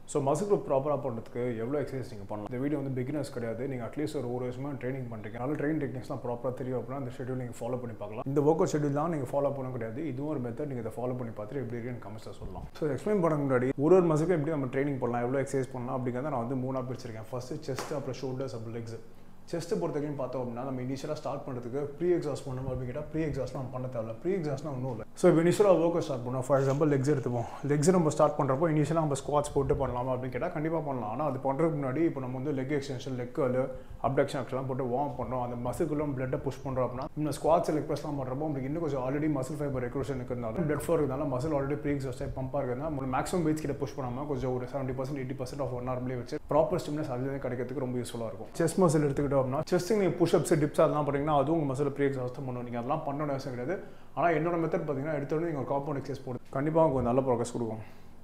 so muscle group ப்ராப்பராக பண்ணுறதுக்கு எவ்வளோ எக்ஸசைஸ் நீங்கள் பண்ணலாம் இந்த வீடியோ வந்து பிகினர்ஸ் கிடையாது நீங்கள் அட்லீஸ்ட் ஒரு ஒரு வருஷமாக ட்ரைனிங் பண்ணுறீங்க நல்ல ட்ரைனிங் டெக்னிக்ஸ்லாம் ப்ராப்பராக தெரியும் அப்படின்னா அந்த ஷெட்யூல் நீங்கள் ஃபாலோ பண்ணி பார்க்கலாம் இந்த ஒர்க் அவுட் ஷெட்யூல் தான் நீங்கள் ஃபாலோ பண்ண கிடையாது இதுவும் ஒரு மெத்தட் நீங்கள் இதை ஃபாலோ பண்ணி பார்த்துட்டு எப்படி இருக்குன்னு கமெண்ட்ஸில் சொல்லலாம் ஸோ எக்ஸ்பிளைன் பண்ண முன்னாடி ஒரு ஒரு மசிலுக்கும் எப்படி நம்ம ட்ரைனிங் பண்ணலாம் எவ்வளோ எக்ஸசைஸ் பண்ணலாம் அப்படிங்கிறத நான் வந்து மூணாக பிரிச்சிருக்கேன் ஃபஸ்ட்டு செஸ்ட் அப்புறம் ஷோல்டர்ஸ் அப்புறம் லெக்ஸ் செஸ்ட்டு பொறுத்த வரைக்கும் பார்த்தோம் அப்படின்னா நம்ம இனிஷியலாக ஸ்டார்ட் பண்ணுறதுக்கு ப்ரீ எக்ஸாஸ்ட் பண்ணணும் அப்படின்னு கேட்டால் ப்ரீ எக்ஸாஸ்ட் நம்ம பண்ண தேவையில்ல ப்ரீ எக்ஸாஸ்ட்னா ஒன்றும் இல்லை ஸோ இப்போ இனிஷியலாக ஒர்க் ஸ்டார்ட் பண்ணோம் ஃபார் எக்ஸாம்பிள் லெக்ஸ் எடுத்துப்போம் லெக்ஸ் நம்ம ஸ்டார்ட் பண்ணுறப்போ இனிஷியலாக நம்ம ஸ்குவாட்ஸ் போட்டு பண்ணலாமா அப்படின்னு கேட்டால் கண்டிப்பாக பண்ணலாம் ஆனால் அது பண்ணுறதுக்கு முன்னாடி இப்போ நம்ம வந்து leg extension leg curl abduction ஆக்ஷன்லாம் போட்டு வார்ம் பண்ணுறோம் அந்த மசிலுக்குள்ள பிளட்டை புஷ் பண்ணுறோம் அப்படின்னா நம்ம ஸ்குவாட்ஸ் லெக் ப்ரெஸ்லாம் பண்ணுறப்போ உங்களுக்கு இன்னும் கொஞ்சம் ஆல்ரெடி மசில் ஃபைபர் ரெக்ரூஷன் இருக்கிறதுனால பிளட் ஃப்ளோ இருக்கிறதுனால மசில் ஆல்ரெடி ப்ரீ எக்ஸாஸ்ட் பம்பாக இருக்கிறதுனால நம்ம மேக்ஸிமம் வெயிட்ஸ் கிட்ட புஷ் பண்ணாமல் கொஞ்சம் ஒரு seventy percent eighty percent of one ஹவர்லேயே வச்சு ப்ராப்பர் ஸ்டிம்னஸ் அதுலேயே கிடைக்கிறதுக்கு ரொம்ப யூஸ்ஃபுல்லாக இருக்கும் செஸ் மசில் எடுத்துக்கிட்டோம் அப்படின்னா செஸ்டிங் நீங்கள் புஷ்அப்ஸ் டிப்ஸ் அதெல்லாம் பண்ணீங்கன்னா அதுவும் உங்கள் மசில் ப்ரீ எக்ஸாஸ்ட் பண்ணுவோம் நீங்கள் அதெல்லாம் பண்ணணும் அவசியம் கிடையாது ஆனால் என்னோட மெத்தட் பார்த்தீங்கன்னா எடுத்தோடனே நீங்கள் ஒரு காம்பவுண்ட் எக்ஸசைஸ் போடு கண்டிப்பாக உங்களுக்கு நல்ல ப்ரோக்ரஸ் கொடுக்கும்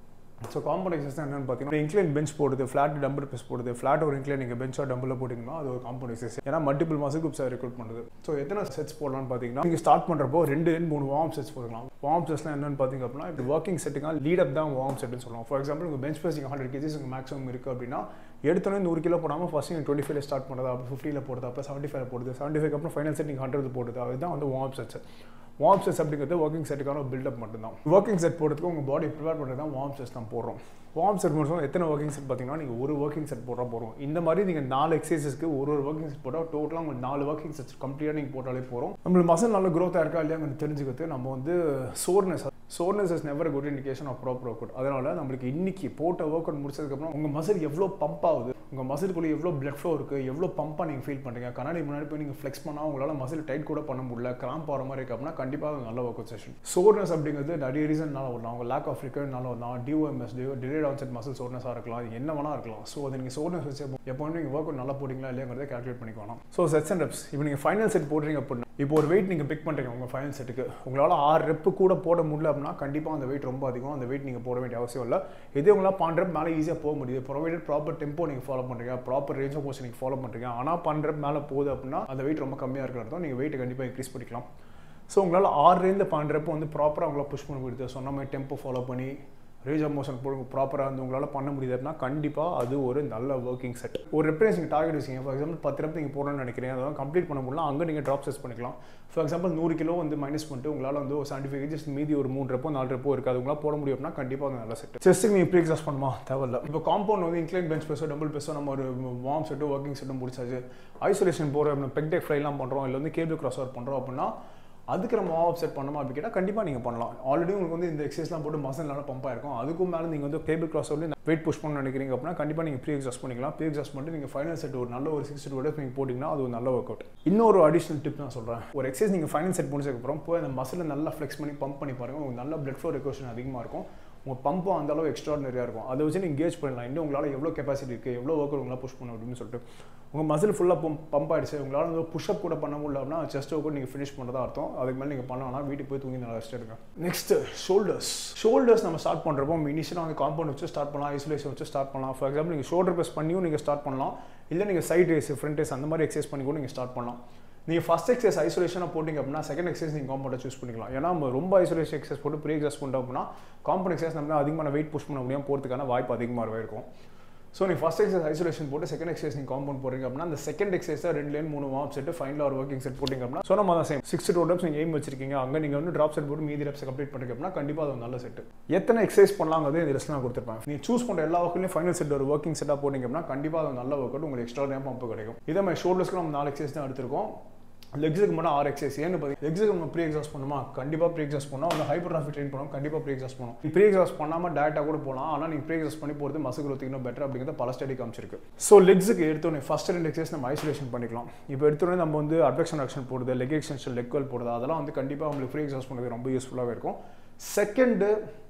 ஸோ காம்பவுண்ட் எக்ஸசைஸ் என்னன்னு பார்த்தீங்கன்னா இன்க்ளைன் பெஞ்ச் போடுது ஃப்ளாட் டம்பிள் ப்ரெஸ் போடுது ஃப்ளாட் ஒரு இன்க்ளைன் நீங்கள் பெஞ்சாக டம்பிளில் போட்டிங்கன்னா அது ஒரு காம்பவுண்ட் எக்ஸசைஸ் ஏன்னா மல்டிபிள் மசில் குரூப்ஸை ரெக்ரூட் பண்ணுது ஸோ எத்தனை செட்ஸ் போடலாம்னு பார்த்தீங்கன்னா நீங்கள் ஸ்டார்ட் பண்ணுறப்போ ரெண்டு மூணு வார்ம் செட்ஸ் போடலாம் வார்ம் செட்ஸ்லாம் என்னன்னு பார்த்தீங்க அப்படின்னா இது ஒர்க்கிங் செட்டுக்காக லீட் அப் தான் வார்ம் செட்னு சொல்லுவோம் ஃபார் எக்ஸாம்பிள் உங்கள் பெஞ்ச் ப்ரெஸ் ஹண்ட்ரட் கேஜிஸ் உங்கள் மேக்ஸிமம் இருக்குது அப்படின்னா எடுத்தோடனே நூறு கிலோ போடாமல் ஃபஸ்ட் நீங்கள் டுவெண்ட்டி ஃபைவ்ல ஸ்டார்ட் பண்ணுறது அப்புறம் ஃபிஃப்டியில் போடுறது அப்புறம் செவன்ட்டி ஃபைவ் போடுது செவன்ட்டி ஃபைவ் அப்புறம் ஃபைனல் செட் நீங்கள் ஹண்ட்ரட் போடுது அதுதான் வந்து வார்ம் செட்ஸ் வார்ம் செட்ஸ் அப்படிங்கிறது ஒர்க்கிங் செட்டுக்கான பில்டப் மட்டும்தான் ஒர்க்கிங் செட் போடுறதுக்கு உங்கள் பாடி ப்ரிப்பேர் பண்ணுறது தான் வார்ம் செட்ஸ் தான் போடுறோம் வார்ம் செட் மட்டும் எத்தனை ஒர்க்கிங் செட் பார்த்தீங்கன்னா நீங்கள் ஒரு ஒர்க்கிங் செட் போட்டால் போகிறோம் இந்த மாதிரி நீங்கள் நாலு எக்ஸசைஸ்க்கு ஒரு ஒரு ஒர்க்கிங் செட் போட்டால் டோட்டலாக உங்களுக்கு நாலு ஒர்க்கிங் செட்ஸ் கம்ப்ளீட்டாக நீங்கள் போட்டாலே போகிறோம் நம்மளுக்கு மசில் நல்ல க்ரோத்தாக இருக்கா இல்லையாங்க தெரிஞ்சுக்கிறது நம்ம வந்து soreness soreness is never good indication of proper workout அதனால நம்மளுக்கு இன்னைக்கு போட்ட ஒர்க் அவுட் முடிச்சதுக்கப்புறம் உங்கள் மசில் எவ்வளோ பம்ப் ஆகுது உங்கள் மசிலுக்குள்ளே எவ்வளோ பிளட் ஃப்ளோ இருக்குது எவ்வளோ பம்பாக நீங்கள் ஃபீல் பண்ணுறீங்க கண்ணாடி முன்னாடி போய் நீங்கள் ஃப்ளெக்ஸ் பண்ணால் உங்களால் மசில் டைட் கூட பண்ண முடியல கிராம்ப் போகிற மாதிரி இருக்கு அப்படின்னா கண்டிப்பாக அது நல்ல ஒர்க் அவுட் செஷன் சோர்னஸ் அப்படிங்கிறது நிறைய ரீசன்னால வரலாம் உங்கள் லேக் ஆஃப் ரிக்கர்னால வரலாம் டிஓஎம்எஸ் டிலேட் ஆன்செட் மசில் சோர்னஸாக இருக்கலாம் அது என்ன வேணா இருக்கலாம் ஸோ அது நீங்கள் சோர்னஸ் வச்சு எப்போ நீங்கள் ஒர்க் அவுட் நல்லா போட்டிங்களா இல்லையாங்கிறத கேல்குலேட் பண்ணிக்கலாம் ஸோ செட்ஸ் அண்ட் ரெப்ஸ் இப்போ நீங்கள் ஃபைனல் செட் போடுறீங்க அப்படின்னா இப்போ ஒரு வெயிட் நீங்கள் பிக் பண்ணுறீங்க உங்கள் ஃபைனல் செட்டுக்கு உங்களால் ஆறு ரெப்பு கூட போட முடியல அப்படின்னா கண்டிப்பாக அந்த வெயிட் ரொம்ப அதிகம் அந்த வெயிட் நீங்கள் போட வேண்டிய அவசியம் இல்லை இதே உங்களால் பண்ணுறப் மேலே ஈஸியாக போக முடியுது ப்ரொவைடட் ப்ராப்பர் டெம்போ நீங்கள் ஃபாலோ பண்ணுறீங்க ப்ராப்பர் ரேஞ்ச் ஆஃப் மோஷன் நீங்கள் ஃபாலோ பண்ணுறீங்க ஆனால் பண்ணுறப் மேலே போகுது அப்படின்னா அந்த வெயிட் ரொம்ப கம்மியாக இருக்கிற அர்த்தம் நீங்கள் வெயிட் கண்டிப்பாக இன்க்ரீஸ் பண்ணிக்கலாம் ஸோ உங்களால் ஆறு ரேஞ்சில் பண்ணுறப்போ வந்து ப்ராப்பராக உங்களால் புஷ் பண்ண முடியுது சொன்ன மாதிரி டெம்போ ஃபாலோ பண்ணி ரேஞ்ச் ஆஃப் மோஷன் போடுங்க ப்ராப்பராக வந்து உங்களால் பண்ண முடியுது அப்படின்னா கண்டிப்பாக அது ஒரு நல்ல ஒர்க்கிங் செட் ஒரு ரெப்ரேஸ் நீங்கள் டார்கெட் வச்சிங்க ஃபார் எக்ஸாம்பிள் பத்து ரெப் நீங்கள் போடணும்னு நினைக்கிறீங்க அதெல்லாம் கம்ப்ளீட் பண்ண முடியல அங்கே நீங்கள் ட்ராப் செஸ் பண்ணிக்கலாம் ஃபார் எக்ஸாம்பிள் நூறு கிலோ வந்து மைனஸ் பண்ணிட்டு உங்களால் வந்து ஒரு செவன்டி ஃபைவ் கேஜஸ் மீதி ஒரு மூணு ரெப்போ நாலு ரெப்போ இருக்காது உங்களால் போட முடியும் அப்படின்னா கண்டிப்பாக அது நல்ல செட் செஸ்ட்டுக்கு நீங்கள் ப்ரீ எக்ஸாஸ் பண்ணுமா தேவையில்ல இப்போ காம்பவுண்ட் வந்து incline bench press double press நம்ம ஒரு வார்ம் செட்டோ ஒர்க்கிங் செட்டும் முடிச்சாச்சு ஐசோலேஷன் போகிற பெக்டெக் ஃப்ளைலாம் பண்ணுறோம் இல்லை வந்து கேபிள் கிராஸ் ஓவர் பண்ணுறோம் அப்படின்னா அதுக்கு நம்ம ஆஃப் செட் பண்ணோமா அப்படி கேட்டால் கண்டிப்பாக நீங்கள் பண்ணலாம் ஆல்ரெடி உங்களுக்கு வந்து இந்த எக்ஸசைஸ்லாம் போட்டு மசில் நல்லா பம்ப் ஆயிருக்கும் அதுக்கும் மேலே நீங்கள் வந்து டேபிள் கிராஸ் வந்து வெயிட் புஷ் பண்ண நினைக்கிறீங்க அப்படின்னா கண்டிப்பாக நீங்கள் ப்ரீ எக்ஸாஸ்ட் பண்ணிக்கலாம் ப்ரீ எக்ஸாஸ்ட் பண்ணிட்டு நீங்கள் ஃபைனல் செட் ஒரு நல்ல ஒரு சிக்ஸ்டி டூ டேஸ் நீங்கள் போட்டிங்கன்னா அது ஒரு நல்ல ஒர்க் அவுட் இன்னொரு அடிஷனல் டிப் நான் சொல்கிறேன் ஒரு எக்ஸசைஸ் நீங்கள் ஃபைனல் செட் முடிச்சதுக்கப்புறம் போய் அந்த மசிலை நல்லா ஃப்ளெக்ஸ் பண்ணி பம்ப் பண்ணி பாருங்கள் உங்களுக்கு நல்ல பிளட் ஃப்ளோ ரெக்வஷன் அதிகமாக இருக்கும் உங்கள் பம்பும் அந்த அளவு எக்ஸ்ட்ராடனரியாக இருக்கும் அதை வச்சு நீங்கள் கேஜ் பண்ணலாம் இன்னும் உங்களால் எவ்வளோ கெப்பாசிட்டி இருக்குது எவ்வளோ ஒர்க் உங்களால் புஷ் பண்ண அப்படின்னு சொல்லிட்டு உங்கள் மசில் ஃபுல்லாக பம்ப் பம்ப் ஆகிடுச்சு உங்களால் வந்து புஷ்அப் கூட பண்ண முடியல அப்படின்னா செஸ்ட் ஒர்க் நீங்கள் ஃபினிஷ் பண்ணுறதா அர்த்தம் அதுக்கு மேலே நீங்கள் பண்ணலாம் வீட்டுக்கு போய் தூங்கி நல்லா ரெஸ்ட் எடுங்க நெக்ஸ்ட் ஷோல்டர்ஸ் ஷோல்டர்ஸ் நம்ம ஸ்டார்ட் பண்ணுறப்போ இனிஷியலாக வந்து காம்பவுண்ட் வச்சு ஸ்டார்ட் பண்ணலாம் ஐசோலேஷன் வச்சு ஸ்டார்ட் பண்ணலாம் ஃபார் எக்ஸாம்பிள் நீங்கள் ஷோல்டர் ப்ரெஸ் பண்ணியும் நீங்கள் ஸ்டார்ட் பண்ணலாம் இல்லை நீங்கள் சைட் ரேஸ் ஃப்ரண்ட் ரேஸ் அந்த மாதிரி எக்ஸசைஸ் பண்ணி கூட நீங்கள் ஸ்டார்ட் பண்ணலாம் நீங்கள் ஃபஸ்ட் எக்ஸசைஸ் ஐசோலேஷனாக போட்டிங்க அப்படின்னா செகண்ட் எக்ஸசைஸ் நீங்கள் காம்பவுண்டை சூஸ் பண்ணிக்கலாம் ஏன்னா நம்ம ரொம்ப ஐசோலேஷன் எக்ஸசைஸ் போட்டு ப்ரீ எக்ஸசைஸ் பண்ணோம் அப்படின்னா காம்பவுண்ட் எக்ஸசைஸ் நம்ம அதிகமான வெயிட் புஷ் பண்ண முடியாமல் போகிறதுக்கான வாய்ப்பு அதிகமாக இருக்கும் ஸோ நீங்கள் ஃபஸ்ட் எக்ஸசைஸ் ஐசோலேஷன் போட்டு செகண்ட் எக்ஸசைஸ் நீங்கள் காம்பவுண்ட் போடுறீங்க அப்படின்னா அந்த செகண்ட் எக்ஸசைஸ் ரெண்டு லேன் மூணு வார்ம் செட்டு ஃபைனல் ஒரு ஒர்க்கிங் செட் போட்டிங்க அப்படின்னா ஸோ நம்ம தான் சேம் சிக்ஸ் டூ டப்ஸ் நீங்கள் எய்ம் வச்சிருக்கீங்க அங்கே நீங்கள் வந்து ட்ராப் செட் போட்டு மீதி ரெப்ஸ் கம்ப்ளீட் பண்ணிங்க அப்படின்னா கண்டிப்பாக அது நல்ல செட் எத்தனை எக்ஸசைஸ் பண்ணலாங்கிறது இந்த லிஸ்ட் நான் கொடுத்துருப்பேன் நீ சூஸ் பண்ணுற எல்லா ஒர்க்லையும் ஃபைனல் செட் ஒரு ஒர்க்கிங் செட்டாக போட்டிங்க அப்படின்னா கண்டிப்பாக அது நல்ல ஒர்க் அவுட் உங்களுக்கு எக்ஸ்ட்ரா நேரம் பம்ப் கிடைக்கும் இதே மாதிரி ஷோல்டர்ஸ்க்கு நம்ம நாலு எக்ஸசைஸ் தான் எடுத்திருக்கோம் லெக்ஸுக்கு மட்டும் ஆறு எக்ஸசைஸ் ஏன்னு பார்த்தீங்கன்னா லெக்ஸுக்கு நம்ம ப்ரீ எக்ஸாஸ் பண்ணுமா கண்டிப்பாக ப்ரீ எக்ஸாஸ் பண்ணோம் அந்த ஹைப்பர்ட்ராஃபி ட்ரெயின் பண்ணோம் கண்டிப்பாக ப்ரீ எக்ஸாஸ் பண்ணோம் ப்ரீ எக்ஸாஸ் பண்ணாமல் டேரெக்டாக கூட போகலாம் ஆனால் நீங்கள் ப்ரீ எக்ஸாஸ் பண்ணி போகிறது மசு growth இன்னும் பெட்டர் அப்படிங்கிறத பல ஸ்டடி காமிச்சிருக்கு ஸோ லெக்ஸுக்கு எடுத்தோடனே ஃபஸ்ட் ரெண்டு எக்ஸசைஸ் நம்ம ஐசோலேஷன் பண்ணிக்கலாம் இப்போ எடுத்தோடனே நம்ம வந்து அப்டக்ஷன் ஆக்ஷன் போடுறது லெக் எக்ஸ்டென்ஷன் லெக் வெல் போடுறது அதெல்லாம் வந்து கண்டிப்பாக உங்களுக்கு ப்ரீ எக்ஸாஸ் பண்ணுறது ரொம்ப யூஸ்ஃபுல்லாகவே இருக்கும் செகண்டு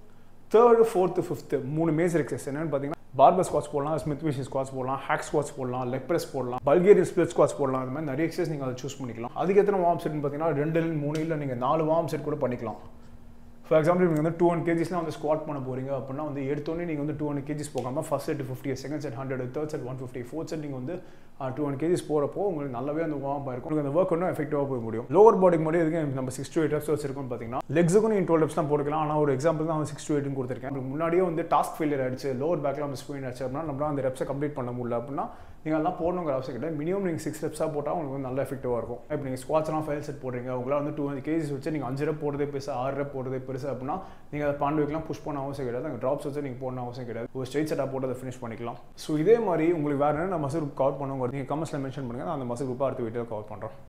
தேர்டு ஃபோர்த்து ஃபிஃப்த்து மூணு மேஜர் எக்ஸசைஸ் என்னன்னு பார்த்தீங்கன்னா பார்பர் ஸ்குவாட்ஸ் போடலாம் ஸ்மித் மிஷின் ஸ்குவாட்ஸ் போடலாம் ஹேக் ஸ்குவாட்ஸ் போடலாம் லெக் பிரஸ் போடலாம் பல்கேரியன் ஸ்பிளிட் ஸ்குவாட்ஸ் போடலாம் அது மாதிரி நிறைய எக்ஸசைஸ் நீங்கள் அதை சூஸ் பண்ணிக்கலாம் அதுக்கு எத்தனை வார்ம் செட்னு பார்த்தீங்கன்னா ரெண்டு இல்லை மூணு இல்லை நீங்கள் நாலு வார்ம் செட் கூட பண்ணிக்கலாம் ஃபார் எக்ஸாம்பிள் நீங்கள் வந்து டூ ஹண்ட்ரட் கேஜிஸ்லாம் வந்து ஸ்குவாட் பண்ண போகிறீங்க அப்படின்னா வந்து எடுத்தோடனே நீங்கள் வந்து டூ ஹண்ட்ரட் கேஜிஸ் போகாமல் first set fifty second set hundred third set one fifty fourth set நீங்கள் வந்து டூ ஹண்ட்ரட் கேஜிஸ் போகிறப்போ உங்களுக்கு நல்லாவே அந்த வார்ம் இருக்கும் உங்களுக்கு அந்த ஒர்க் இன்னும் எஃபெக்டிவாக போய் முடியும் லோவர் பாடிக்கு மட்டும் எதுக்கு நம்ம சிக்ஸ் டு எயிட் ரெப்ஸ் வச்சிருக்கோம் பார்த்தீங்கன்னா லெக்ஸுக்கும் நீங்கள் டுவெல் ரெப்ஸ் தான் போட்டுக்கலாம் ஆனால் ஒரு எக்ஸாம்பிள் தான் சிக்ஸ் டு எயிட்னு கொடுத்துருக்கேன் உங்களுக்கு முன்னாடியே வந்து டாஸ்க் ஃபெயிலியர் ஆயிடுச்சு லோவர் பேக்கில் வந்து ஸ்பெயின் ஆச்சு அப்படின்னா நம்மளால் அந்த ரெப்ஸை கம்ப்ளீட் பண்ண முடியல அப்படின்னா நீங்கள் எல்லாம் போடணுங்கிற அவசியம் கிடையாது மினிமம் நீங்கள் சிக்ஸ் ரெப்ஸாக போட்டால் உங்களுக்கு வந்து நல்ல எஃபெக்டிவாக இருக்கும் இப்போ நீங்கள் ஸ்குவாட்ஸ்லாம் ஃபைல் செட் போடுறீங்க உங்களால் வந்து டூ ஹண்ட்ரட் கேஜிஸ் வச்சு நீங்கள் அஞ்சு ரெப் போடுறதே பெருசு ஆறு ரெப் போடுறதே பெருசு அப்படின்னா நீங்கள் அதை பாண்டு வைக்கலாம் புஷ் பண்ண அவசியம் கிடையாது அங்கே ட்ராப்ஸ் வச்சு நீங்கள் போடணும் அவசியம் கிடையாது ஒரு ஸ்ட்ரெயிட் செட்டாக போட்டு அதை ஃபினிஷ் பண்ணிக்கலாம் ஸோ இதே மாதிரி உங்களுக்கு வேறு என்ன மசில் கவர் பண்ணுங்க நீங்கள் கமெண்ட்ஸில் மென்ஷன் பண்ணுங்கள் நான் அந்த மசில் குரூப்பாக அடுத்த வீடியோ கவர் பண்ணுறோம்